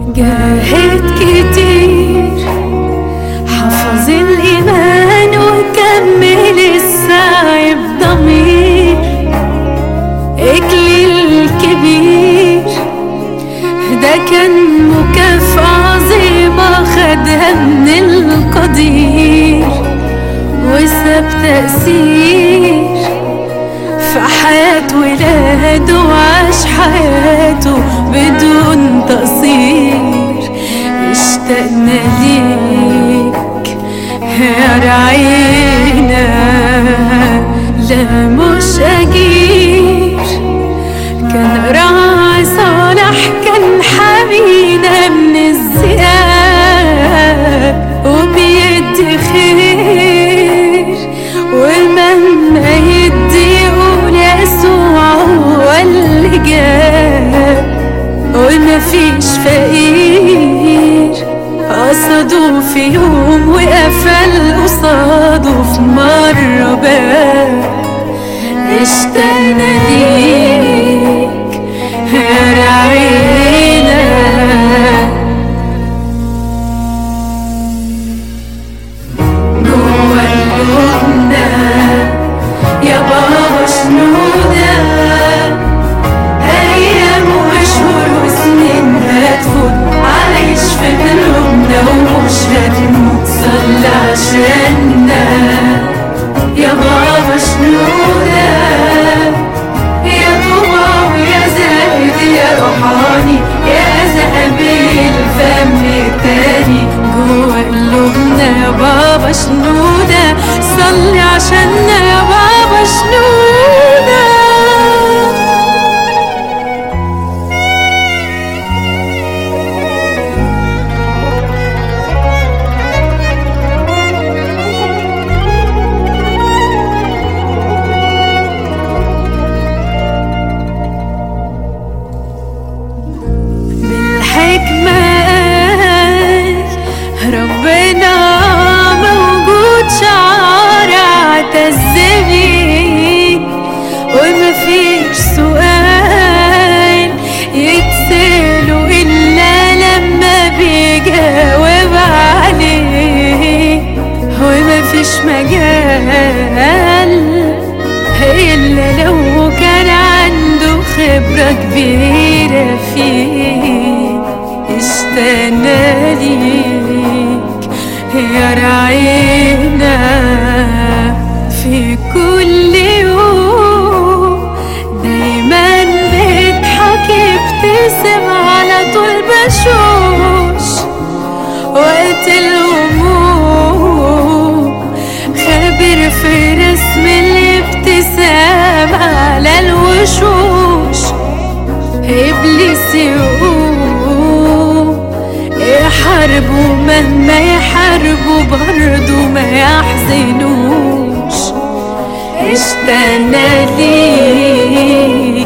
جاهد كتير حفظ الإيمان وكمل السعي بضمير إكليل كبير ده كان مكافأة عظيمة خدها من القدير وساب تأثير في حياة ولاده وعاش حياته بدون تقصير اشتقنا ليك يا رعينا لا مش أجير كان راعي صالح كان حمينا من الذئاب وبيدي خير ومهما يدي يقول يسوع هو اللي جاب ومفيش فقير قصده في يوم وقفل قصاده في مرة باب اشتقنا ليك يا رعينا جوا قلوبنا يا بابا شنودة أيام وشهور وسنين هتفوت عايش في قلوبنا ومش هتموت صلي عشاننا يا بابا شنودة يا طوبى ويا زاهد يا روحاني يا ذهبي الفم التاني جوا قلوبنا يا بابا شنودة صلي عشاننا يا بابا شنودة بالحكمة قال ربنا موجود شعار اعتزبي ومفيش سؤال يتسأله إلا لما بيجاوب عليه ومفيش مجال إلا لو كان عنده خبرة كبيرة فيه اشتقنا ليك يا رعينا في كل يوم دايما بيضحك يبتسم على طول بشوش وقت الهموم خبر في رسم الابتسام على الوشوش إبليس يقوم يحاربوا مهما يحاربوا برضو ما يحزنوش اشتقنا ليك